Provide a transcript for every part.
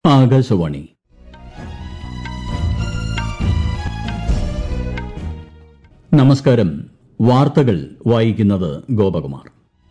ആകാശവാണി നമസ്കാരം വാർത്തകൾ വായിക്കുന്നത് ഗോപകുമാർ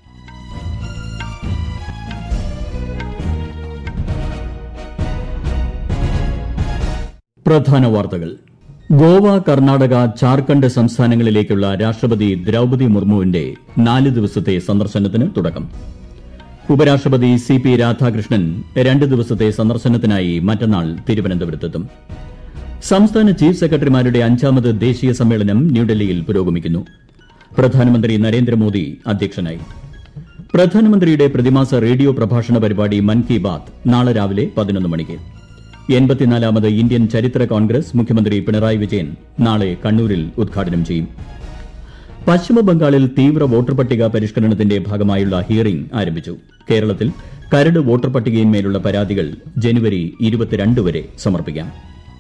പ്രധാന വാർത്തകൾ ഗോവ കർണാടക ജാർഖണ്ഡ് സംസ്ഥാനങ്ങളിലേക്കുള്ള രാഷ്ട്രപതി ദ്രൌപതി മുർമുവിന്റെ നാല് ദിവസത്തെ സന്ദർശനത്തിന് തുടക്കം ഉപരാഷ്ട്രപതി സി പി രാധാകൃഷ്ണൻ രണ്ട് ദിവസത്തെ സന്ദർശനത്തിനായി മറ്റന്നാൾ തിരുവനന്തപുരത്തെത്തും സംസ്ഥാന ചീഫ് സെക്രട്ടറിമാരുടെ അഞ്ചാമത് ദേശീയ സമ്മേളനം ന്യൂഡൽഹിയിൽ പുരോഗമിക്കുന്നു പ്രധാനമന്ത്രി നരേന്ദ്രമോദി അധ്യക്ഷനായി പ്രധാനമന്ത്രിയുടെ പ്രതിമാസ റേഡിയോ പ്രഭാഷണ പരിപാടി മൻ കി ബാത് നാളെ രാവിലെ പതിനൊന്ന് മണിക്ക് എൺപത്തിനാലാമത് ഇന്ത്യൻ ചരിത്ര കോൺഗ്രസ് മുഖ്യമന്ത്രി പിണറായി വിജയൻ നാളെ കണ്ണൂരിൽ ഉദ്ഘാടനം ചെയ്യും പശ്ചിമബംഗാളിൽ തീവ്ര വോട്ടർ പട്ടിക പരിഷ്കരണത്തിന്റെ ഭാഗമായുള്ള ഹിയറിംഗ് ആരംഭിച്ചു കേരളത്തിൽ കരട് വോട്ടർ പട്ടികയിന്മേലുള്ള പരാതികൾ ജനുവരി ഇരുപത്തിരണ്ട് വരെ സമർപ്പിക്കാം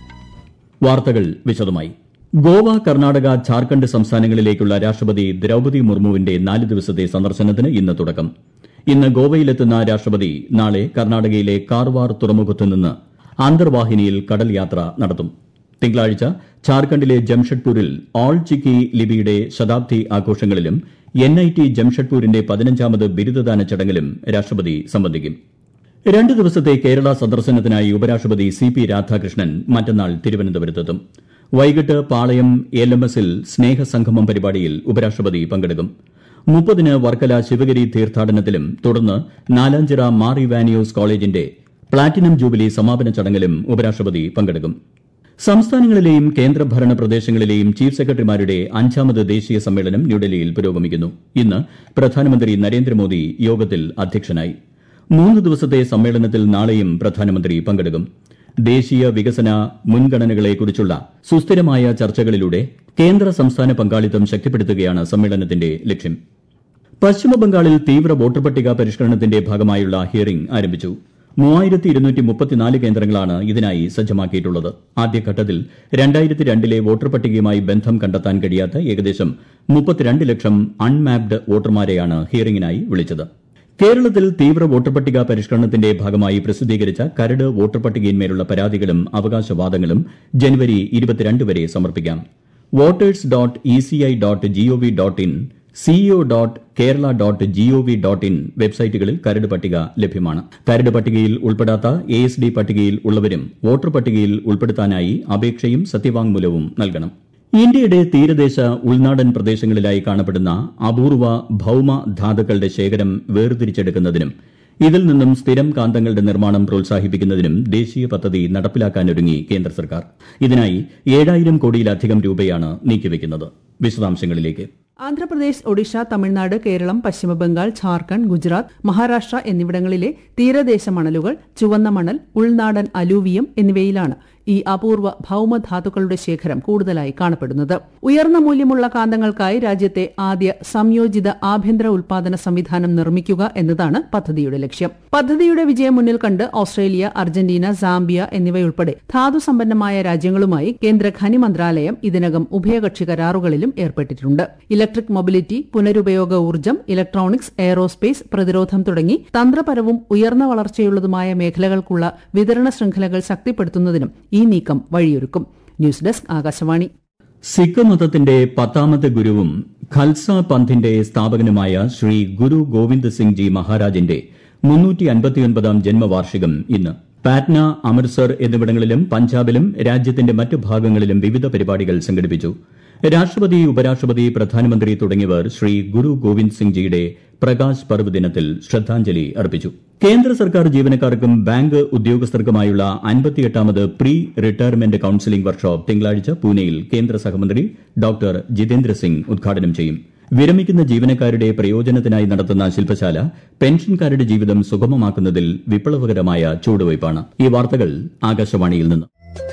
വാർത്തകൾ വിശദമായി ഗോവ കർണാടക ജാർഖണ്ഡ് സംസ്ഥാനങ്ങളിലേക്കുള്ള രാഷ്ട്രപതി ദ്രൌപതി മുർമുവിന്റെ നാല് ദിവസത്തെ സന്ദർശനത്തിന് ഇന്ന് തുടക്കം ഇന്ന് ഗോവയിലെത്തുന്ന രാഷ്ട്രപതി നാളെ കർണാടകയിലെ കാർവാർ തുറമുഖത്ത് നിന്ന് അന്തർവാഹിനിയിൽ കടൽ യാത്ര നടത്തും തിങ്കളാഴ്ച ജാർഖണ്ഡിലെ ജംഷഡ്പൂരിൽ ഓൾ ചിക്കി ലിപിയുടെ ശതാബ്ദി ആഘോഷങ്ങളിലും എൻ ഐ ടി ജംഷഡ്പൂരിന്റെ പതിനഞ്ചാമത് ബിരുദദാന ചടങ്ങിലും രാഷ്ട്രപതി സംബന്ധിക്കും രണ്ട് ദിവസത്തെ കേരള സന്ദർശനത്തിനായി ഉപരാഷ്ട്രപതി സി പി രാധാകൃഷ്ണൻ മറ്റന്നാൾ തിരുവനന്തപുരത്തെത്തും വൈകിട്ട് പാളയം എൽ എം എസിൽ സ്നേഹസംഗമം പരിപാടിയിൽ ഉപരാഷ്ട്രപതി പങ്കെടുക്കും മുപ്പതിന് വർക്കല ശിവഗിരി തീർത്ഥാടനത്തിലും തുടർന്ന് നാലാഞ്ചിറ മാർ ഇവാനിയോസ് കോളേജിന്റെ പ്ലാറ്റിനം ജൂബിലി സമാപന ചടങ്ങിലും ഉപരാഷ്ട്രപതി പങ്കെടുക്കും സംസ്ഥാനങ്ങളിലെയും കേന്ദ്രഭരണ പ്രദേശങ്ങളിലെയും ചീഫ് സെക്രട്ടറിമാരുടെ അഞ്ചാമത് ദേശീയ സമ്മേളനം ന്യൂഡൽഹിയിൽ പുരോഗമിക്കുന്നു ഇന്ന് പ്രധാനമന്ത്രി നരേന്ദ്രമോദി യോഗത്തിൽ അധ്യക്ഷനായി മൂന്ന് ദിവസത്തെ സമ്മേളനത്തിൽ നാളെയും പ്രധാനമന്ത്രി പങ്കെടുക്കും ദേശീയ വികസന മുൻഗണനകളെക്കുറിച്ചുള്ള സുസ്ഥിരമായ ചർച്ചകളിലൂടെ കേന്ദ്ര സംസ്ഥാന പങ്കാളിത്തം ശക്തിപ്പെടുത്തുകയാണ് സമ്മേളനത്തിന്റെ ലക്ഷ്യം പശ്ചിമബംഗാളിൽ തീവ്ര വോട്ടർ പട്ടിക പരിഷ്കരണത്തിന്റെ ഭാഗമായുള്ള ഹിയറിംഗ് ആരംഭിച്ചു മൂവായിരത്തി ഇരുന്നൂറ്റി മുപ്പത്തിനാല് കേന്ദ്രങ്ങളാണ് ഇതിനായി സജ്ജമാക്കിയിട്ടുള്ളത് ആദ്യഘട്ടത്തിൽ രണ്ടായിരത്തി രണ്ടിലെ വോട്ടർ പട്ടികയുമായി ബന്ധം കണ്ടെത്താൻ കഴിയാത്ത ഏകദേശം മുപ്പത്തിരണ്ട് ലക്ഷം അൺമാപ്ഡ് വോട്ടർമാരെയാണ് ഹിയറിംഗിനായി വിളിച്ചത് കേരളത്തിൽ തീവ്ര വോട്ടർ പട്ടിക പരിഷ്കരണത്തിന്റെ ഭാഗമായി പ്രസിദ്ധീകരിച്ച കരട് വോട്ടർ പട്ടികയിന്മേലുള്ള പരാതികളും അവകാശവാദങ്ങളും ജനുവരി ഇരുപത്തിരണ്ട് വരെ സമർപ്പിക്കാം voters dot E C I dot G O V dot in CEO dot Kerala dot G O V dot in വെബ്സൈറ്റുകളിൽ കരട് പട്ടിക ലഭ്യമാണ് കരട് പട്ടികയിൽ ഉൾപ്പെടാത്ത എ എസ് ഡി പട്ടികയിൽ ഉള്ളവരും വോട്ടർ പട്ടികയിൽ ഉൾപ്പെടുത്താനായി അപേക്ഷയും സത്യവാങ്മൂലവും നൽകണം ഇന്ത്യയുടെ തീരദേശ ഉൾനാടൻ പ്രദേശങ്ങളിലായി കാണപ്പെടുന്ന അപൂർവ ഭൌമ ധാതുക്കളുടെ ശേഖരം വേർതിരിച്ചെടുക്കുന്നതിനും ഇതിൽ നിന്നും സ്ഥിരം കാന്തങ്ങളുടെ നിർമ്മാണം പ്രോത്സാഹിപ്പിക്കുന്നതിനും ദേശീയ പദ്ധതി നടപ്പിലാക്കാനൊരുങ്ങി കേന്ദ്ര സർക്കാർ ഇതിനായി ഏഴായിരം കോടിയിലധികം രൂപയാണ് നീക്കിവയ്ക്കുന്നത് വിശദാംശങ്ങളിലേക്ക് ആന്ധ്രാപ്രദേശ് ഒഡീഷ തമിഴ്നാട് കേരളം പശ്ചിമബംഗാൾ ഝാർഖണ്ഡ് ഗുജറാത്ത് മഹാരാഷ്ട്ര എന്നിവിടങ്ങളിലെ തീരദേശ മണലുകൾ ചുവന്ന മണൽ ഉൾനാടൻ അലൂവിയം എന്നിവയിലാണ് ഈ അപൂർവ ഭൌമധാതുക്കളുടെ ശേഖരം കൂടുതലായി കാണപ്പെടുന്നത് ഉയർന്ന മൂല്യമുള്ള കാന്തങ്ങൾക്കായി രാജ്യത്തെ ആദ്യ സംയോജിത ആഭ്യന്തര ഉൽപാദന സംവിധാനം നിർമ്മിക്കുക എന്നതാണ് പദ്ധതിയുടെ ലക്ഷ്യം പദ്ധതിയുടെ വിജയം മുന്നിൽ കണ്ട് ഓസ്ട്രേലിയ അർജന്റീന സാംബിയ എന്നിവയുൾപ്പെടെ ധാതുസമ്പന്നമായ രാജ്യങ്ങളുമായി കേന്ദ്ര ഖനി മന്ത്രാലയം ഇതിനകം ഉഭയകക്ഷി കരാറുകളിലും ഏർപ്പെട്ടിട്ടുണ്ട് ഇലക്ട്രിക് മൊബിലിറ്റി പുനരുപയോഗ ഊർജ്ജം ഇലക്ട്രോണിക്സ് എയറോസ്പേസ് പ്രതിരോധം തുടങ്ങി തന്ത്രപരവും ഉയർന്ന വളർച്ചയുള്ളതുമായ മേഖലകൾക്കുള്ള വിതരണ ശൃംഖലകൾ ശക്തിപ്പെടുത്തുന്നതിനും ഈ നീക്കം വഴിയൊരുക്കും ന്യൂസ് ഡെസ്ക് ആകാശവാണി സിഖ് മതത്തിന്റെ പത്താമത്തെ ഗുരുവും ഖൽസ പന്ഥിന്റെ സ്ഥാപകനുമായ ശ്രീ ഗുരു ഗോവിന്ദ് സിംഗ് ജി മഹാരാജിന്റെ മുന്നൂറ്റി അൻപത്തിയൊൻപതാം ജന്മവാർഷികം ഇന്ന് പാറ്റ്ന അമൃത്സർ എന്നിവിടങ്ങളിലും പഞ്ചാബിലും രാജ്യത്തിന്റെ മറ്റു ഭാഗങ്ങളിലും വിവിധ പരിപാടികൾ സംഘടിപ്പിച്ചു രാഷ്ട്രപതി ഉപരാഷ്ട്രപതി പ്രധാനമന്ത്രി തുടങ്ങിയവർ ശ്രീ ഗുരു ഗോവിന്ദ് സിംഗ് ജിയുടെ പ്രകാശ് പർവ് ദിനത്തിൽ ശ്രദ്ധാഞ്ജലി അർപ്പിച്ചു കേന്ദ്ര സർക്കാർ ജീവനക്കാർക്കും ബാങ്ക് ഉദ്യോഗസ്ഥർക്കുമായുള്ള അൻപത്തിയെട്ടാമത് പ്രീ റിട്ടയർമെന്റ് കൌൺസിലിംഗ് വർക്ക്ഷോപ്പ് തിങ്കളാഴ്ച പൂനെയിൽ കേന്ദ്ര സഹമന്ത്രി ഡോക്ടർ ജിതേന്ദ്ര സിംഗ് ഉദ്ഘാടനം ചെയ്യും വിരമിക്കുന്ന ജീവനക്കാരുടെ പ്രയോജനത്തിനായി നടത്തുന്ന ശില്പശാല പെൻഷൻകാരുടെ ജീവിതം സുഗമമാക്കുന്നതിൽ വിപ്ലവകരമായ ചുവടുവയ്പ്പാണ് ഈ വാർത്തകൾ ആകാശവാണിയിൽ നിന്ന്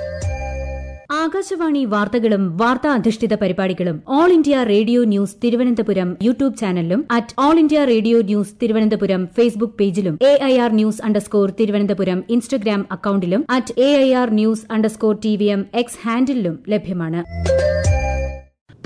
ആകാശവാണി വാർത്തകളും വാർത്താ അധിഷ്ഠിത പരിപാടികളും All India Radio news Thiruvananthapuram YouTube ചാനലിലും at All India Radio news Thiruvananthapuram Facebook പേജിലും A I R news underscore Thiruvananthapuram Instagram അക്കൌണ്ടിലും at A I R news underscore T V M X ഹാൻഡിലും ലഭ്യമാണ്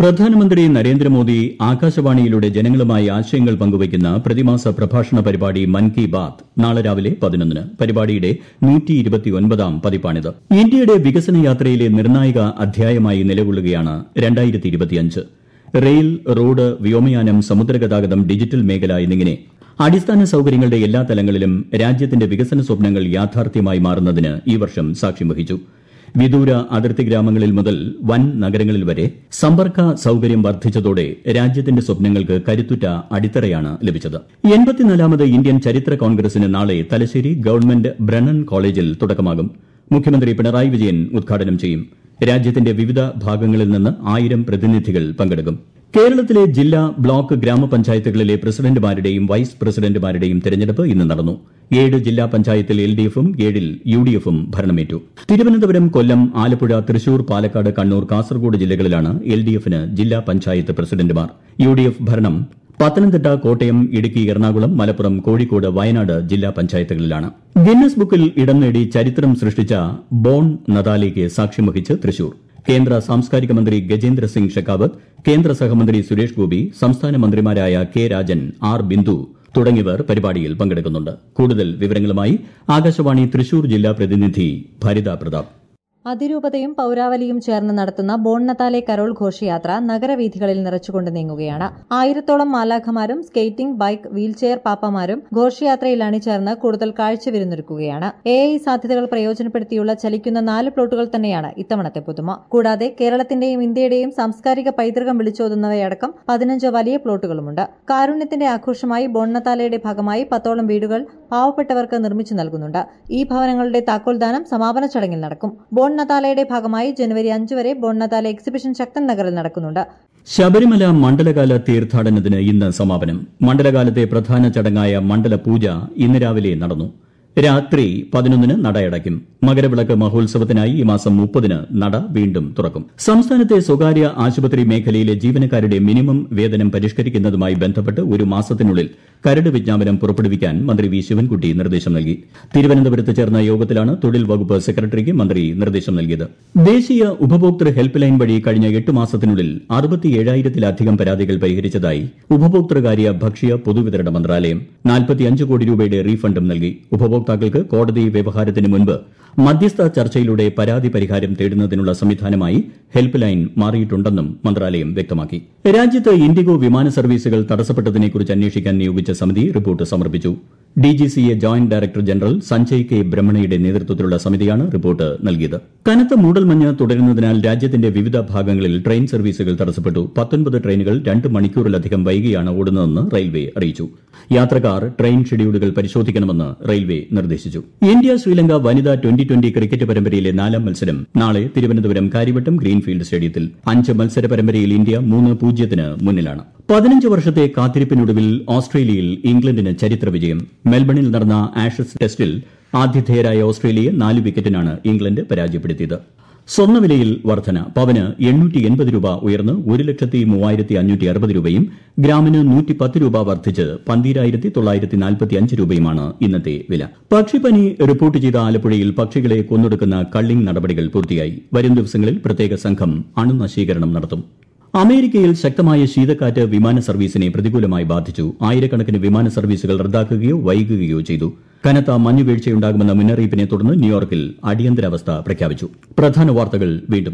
പ്രധാനമന്ത്രി നരേന്ദ്രമോദി ആകാശവാണിയിലൂടെ ജനങ്ങളുമായി ആശയങ്ങൾ പങ്കുവയ്ക്കുന്ന പ്രതിമാസ പ്രഭാഷണ പരിപാടി മൻ കി ബാത് നാളെ രാവിലെ പതിനൊന്നിന് പരിപാടിയുടെ നൂറ്റിയിരുപത്തിയൊൻപതാം പതിപ്പാണിത് ഇന്ത്യയുടെ വികസന യാത്രയിലെ നിർണായക അധ്യായമായി നിലകൊള്ളുകയാണ് രണ്ടായിരത്തി ഇരുപത്തിയഞ്ച് റെയിൽ റോഡ് വ്യോമയാനം സമുദ്രഗതാഗതം ഡിജിറ്റൽ മേഖല എന്നിങ്ങനെ അടിസ്ഥാന സൌകര്യങ്ങളുടെ എല്ലാ തലങ്ങളിലും രാജ്യത്തിന്റെ വികസന സ്വപ്നങ്ങൾ യാഥാർത്ഥ്യമായി മാറുന്നതിന് ഈ വർഷം സാക്ഷ്യം വഹിച്ചു വിദൂര അതിർത്തി ഗ്രാമങ്ങളിൽ മുതൽ വൻ നഗരങ്ങളിൽ വരെ സമ്പർക്ക സൌകര്യം വർദ്ധിച്ചതോടെ രാജ്യത്തിന്റെ സ്വപ്നങ്ങൾക്ക് കരുത്തുറ്റ അടിത്തറയാണ് ലഭിച്ചത് എൺപത്തിനാലാമത് ഇന്ത്യൻ ചരിത്ര കോൺഗ്രസിന് നാളെ തലശ്ശേരി ഗവൺമെന്റ് ബ്രണ്ണൻ കോളേജിൽ തുടക്കമാകും മുഖ്യമന്ത്രി പിണറായി വിജയൻ ഉദ്ഘാടനം ചെയ്യും രാജ്യത്തിന്റെ വിവിധ ഭാഗങ്ങളിൽ നിന്ന് ആയിരം പ്രതിനിധികൾ പങ്കെടുക്കും കേരളത്തിലെ ജില്ലാ ബ്ലോക്ക് ഗ്രാമപഞ്ചായത്തുകളിലെ പ്രസിഡന്റുമാരുടെയും വൈസ് പ്രസിഡന്റുമാരുടെയും തെരഞ്ഞെടുപ്പ് ഇന്ന് നടന്നു ഏഴ് ജില്ലാ പഞ്ചായത്തിൽ എൽ ഡി എഫും ഏഴിൽ യു ഡി എഫും ഭരണമേറ്റു തിരുവനന്തപുരം കൊല്ലം ആലപ്പുഴ തൃശൂർ പാലക്കാട് കണ്ണൂർ കാസർഗോഡ് ജില്ലകളിലാണ് എൽ ഡി എഫിന് ജില്ലാ പഞ്ചായത്ത് പ്രസിഡന്റുമാർ യു ഡി എഫ് ഭരണം പത്തനംതിട്ട കോട്ടയം ഇടുക്കി എറണാകുളം മലപ്പുറം കോഴിക്കോട് വയനാട് ജില്ലാ പഞ്ചായത്തുകളിലാണ് ഗിന്നസ് ബുക്കിൽ ഇടം നേടി ചരിത്രം സൃഷ്ടിച്ച ബോൺ നദാലയ്ക്ക് സാക്ഷ്യം വഹിച്ച് തൃശൂർ കേന്ദ്ര സാംസ്കാരിക മന്ത്രി ഗജേന്ദ്ര സിംഗ് ഷെക്കാവത്ത് കേന്ദ്ര സഹമന്ത്രി സുരേഷ് ഗോപി സംസ്ഥാന മന്ത്രിമാരായ കെ രാജൻ ആർ ബിന്ദു തുടങ്ങിയവർ പരിപാടിയിൽ പങ്കെടുക്കുന്നുണ്ട് കൂടുതൽ വിവരങ്ങളുമായി ആകാശവാണി തൃശൂർ ജില്ലാ പ്രതിനിധി ഭരിത പ്രതാപ് അതിരൂപതയും പൌരാവലിയും ചേർന്ന് നടത്തുന്ന ബോൺനത്താലെ കരോൾ ഘോഷയാത്ര നഗരവീഥികളിൽ നിറച്ചുകൊണ്ട് നീങ്ങുകയാണ് ആയിരത്തോളം മാലാഖമാരും സ്കേറ്റിംഗ് ബൈക്ക് വീൽചെയർ പാപ്പമാരും ഘോഷയാത്രയിൽ അണിചേർന്ന് കൂടുതൽ കാഴ്ചവിരുന്നൊരുക്കുകയാണ് എ ഐ സാധ്യതകൾ പ്രയോജനപ്പെടുത്തിയുള്ള ചലിക്കുന്ന നാല് പ്ലോട്ടുകൾ തന്നെയാണ് ഇത്തവണത്തെ പുതുമ കൂടാതെ കേരളത്തിന്റെയും ഇന്ത്യയുടെയും സാംസ്കാരിക പൈതൃകം വിളിച്ചോതുന്നവയടക്കം പതിനഞ്ച് വലിയ പ്ലോട്ടുകളുമുണ്ട് കാരുണ്യത്തിന്റെ ആഘോഷമായി ബോൺനത്താലയുടെ ഭാഗമായി പത്തോളം വീടുകൾ പാവപ്പെട്ടവർക്ക് നിർമ്മിച്ചു നൽകുന്നുണ്ട് ഈ ഭവനങ്ങളുടെ താക്കോൽദാനം സമാപന ചടങ്ങിൽ നടക്കും ബോൺ നതാലയുടെ ഭാഗമായി ജനുവരി അഞ്ച് വരെ ബോൺ നതാല എക്സിബിഷൻ ശക്തൻ നഗറിൽ നടക്കുന്നുണ്ട് ശബരിമല മണ്ഡലകാല തീർത്ഥാടനത്തിന് ഇന്ന് സമാപനം മണ്ഡലകാലത്തെ പ്രധാന ചടങ്ങായ മണ്ഡല പൂജ ഇന്ന് രാവിലെ നടന്നു രാത്രി പതിനൊന്നിന് നടയടയ്ക്കും മകരവിളക്ക് മഹോത്സവത്തിനായി ഈ മാസം മുപ്പതിന് നട വീണ്ടും തുറക്കും സംസ്ഥാനത്തെ സ്വകാര്യ ആശുപത്രി മേഖലയിലെ ജീവനക്കാരുടെ മിനിമം വേതനം പരിഷ്കരിക്കുന്നതുമായി ബന്ധപ്പെട്ട് ഒരു മാസത്തിനുള്ളിൽ കരട് വിജ്ഞാപനം പുറപ്പെടുവിക്കാൻ മന്ത്രി വി ശിവൻകുട്ടി നിർദ്ദേശം നൽകി തിരുവനന്തപുരത്ത് ചേർന്ന യോഗത്തിലാണ് തൊഴിൽ വകുപ്പ് സെക്രട്ടറിക്ക് മന്ത്രി നിർദ്ദേശം നൽകിയത് ദേശീയ ഉപഭോക്തൃ ഹെൽപ്പ് ലൈൻ വഴി കഴിഞ്ഞ എട്ട് മാസത്തിനുള്ളിൽ അറുപത്തിയേഴായിരത്തിലധികം പരാതികൾ പരിഹരിച്ചതായി ഉപഭോക്തൃകാര്യ ഭക്ഷ്യ പൊതുവിതരണ മന്ത്രാലയം നാൽപ്പത്തിയഞ്ച് കോടി രൂപയുടെ റീഫണ്ടും നൽകി ഉപഭോക്താക്കൾക്ക് കോടതി വ്യവഹാരത്തിന് മുൻപ് മധ്യസ്ഥ ചർച്ചയിലൂടെ പരാതി പരിഹാരം തേടുന്നതിനുള്ള സംവിധാനമായി ഹെൽപ്പ് ലൈൻ മാറിയിട്ടുണ്ടെന്നും മന്ത്രാലയം വ്യക്തമാക്കി രാജ്യത്ത് ഇൻഡിഗോ വിമാന സർവീസുകൾ തടസ്സപ്പെട്ടതിനെക്കുറിച്ച് അന്വേഷിക്കാൻ നിയോഗിച്ച സമിതി റിപ്പോർട്ട് സമർപ്പിച്ചു DGCA joint director general Sanjay K ബ്രഹ്മണയുടെ നേതൃത്വത്തിലുള്ള സമിതിയാണ് റിപ്പോർട്ട് നൽകിയത് കനത്ത മൂടൽമഞ്ഞ് തുടരുന്നതിനാൽ രാജ്യത്തിന്റെ വിവിധ ഭാഗങ്ങളിൽ ട്രെയിൻ സർവീസുകൾ തടസ്സപ്പെട്ടു പത്തൊൻപത് ട്രെയിനുകൾ രണ്ട് മണിക്കൂറിലധികം വൈകിയാണ് ഓടുന്നതെന്ന് റെയിൽവേ അറിയിച്ചു യാത്രക്കാർ ട്രെയിൻ ഷെഡ്യൂളുകൾ പരിശോധിക്കണമെന്ന് റെയിൽവേ നിർദ്ദേശിച്ചു ഇന്ത്യ ശ്രീലങ്ക വനിതാ ട്വന്റി ട്വന്റി ക്രിക്കറ്റ് പരമ്പരയിലെ നാലാം മത്സരം നാളെ തിരുവനന്തപുരം കാര്യവട്ടം ഗ്രീൻഫീൽഡ് സ്റ്റേഡിയത്തിൽ അഞ്ച് മത്സര പരമ്പരയിൽ ഇന്ത്യ മൂന്ന് പൂജ്യത്തിന് മുന്നിലാണ് പതിനഞ്ച് വർഷത്തെ കാത്തിരിപ്പിനൊടുവിൽ ഓസ്ട്രേലിയയിൽ ഇംഗ്ലണ്ടിന് ചരിത്ര വിജയം മെൽബണിൽ നടന്ന ആഷസ് ടെസ്റ്റിൽ ആതിഥേയരായ ഓസ്ട്രേലിയയെ നാല് വിക്കറ്റിനാണ് ഇംഗ്ലണ്ട് പരാജയപ്പെടുത്തിയത് സ്വർണ്ണവിലയിൽ വർധന പവന് എണ്ണൂറ്റി എൺപത് രൂപ ഉയർന്ന് ഒരു ലക്ഷത്തി മൂവായിരത്തി അഞ്ഞൂറ്റി അറുപത് രൂപയും ഗ്രാമിന് നൂറ്റി പത്ത് രൂപ വർദ്ധിച്ച് പന്തീരായിരത്തി തൊള്ളായിരത്തി നാൽപ്പത്തി അഞ്ച് രൂപയുമാണ് ഇന്നത്തെ വില പക്ഷിപ്പനി റിപ്പോർട്ട് ചെയ്ത ആലപ്പുഴയിൽ പക്ഷികളെ കൊന്നൊടുക്കുന്ന കള്ളിംഗ് നടപടികൾ പൂർത്തിയായി വരും ദിവസങ്ങളിൽ പ്രത്യേക സംഘം അണുനശീകരണം നടത്തും അമേരിക്കയിൽ ശക്തമായ ശീതക്കാറ്റ് വിമാന സർവീസിനെ പ്രതികൂലമായി ബാധിച്ചു ആയിരക്കണക്കിന് വിമാന സർവീസുകൾ റദ്ദാക്കുകയോ വൈകുകയോ ചെയ്തു കനത്ത മഞ്ഞുവീഴ്ചയുണ്ടാകുമെന്ന മുന്നറിയിപ്പിനെ തുടർന്ന് ന്യൂയോർക്കിൽ അടിയന്തരാവസ്ഥ പ്രഖ്യാപിച്ചു പ്രധാന വാർത്തകൾ വീണ്ടും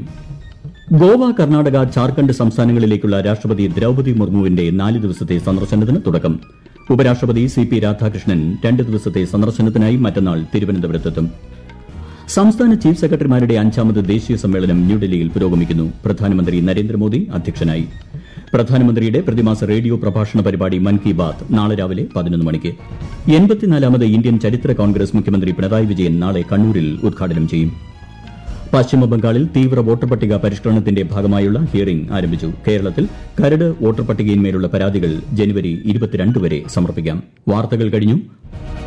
ഗോവ കർണാടക ജാർഖണ്ഡ് സംസ്ഥാനങ്ങളിലേക്കുള്ള രാഷ്ട്രപതി ദ്രൌപതി മുർമുവിന്റെ നാല് ദിവസത്തെ സന്ദർശനത്തിന് തുടക്കം ഉപരാഷ്ട്രപതി സി പി രാധാകൃഷ്ണൻ രണ്ട് ദിവസത്തെ സന്ദർശനത്തിനായി മറ്റന്നാൾ തിരുവനന്തപുരത്തെത്തും സംസ്ഥാന ചീഫ് സെക്രട്ടറിമാരുടെ അഞ്ചാമത് ദേശീയ സമ്മേളനം ന്യൂഡൽഹിയിൽ പുരോഗമിക്കുന്നു പ്രധാനമന്ത്രി നരേന്ദ്രമോദി അധ്യക്ഷനായി പ്രധാനമന്ത്രിയുടെ പ്രതിമാസ റേഡിയോ പ്രഭാഷണ പരിപാടി മൻ കി ബാത് നാളെ രാവിലെ പതിനൊന്ന് മണിക്ക് എൺപത്തിനാലാമത് ഇന്ത്യൻ ചരിത്ര കോൺഗ്രസ് മുഖ്യമന്ത്രി പിണറായി വിജയൻ നാളെ കണ്ണൂരിൽ ഉദ്ഘാടനം ചെയ്യും പശ്ചിമബംഗാളിൽ തീവ്ര വോട്ടർ പട്ടിക പരിഷ്കരണത്തിന്റെ ഭാഗമായുള്ള ഹിയറിംഗ് ആരംഭിച്ചു കേരളത്തിൽ കരട് വോട്ടർ പട്ടികയിന്മേലുള്ള പരാതികൾ ജനുവരി ഇരുപത്തിരണ്ട് വരെ സമർപ്പിക്കാം വാർത്തകൾ കഴിഞ്ഞു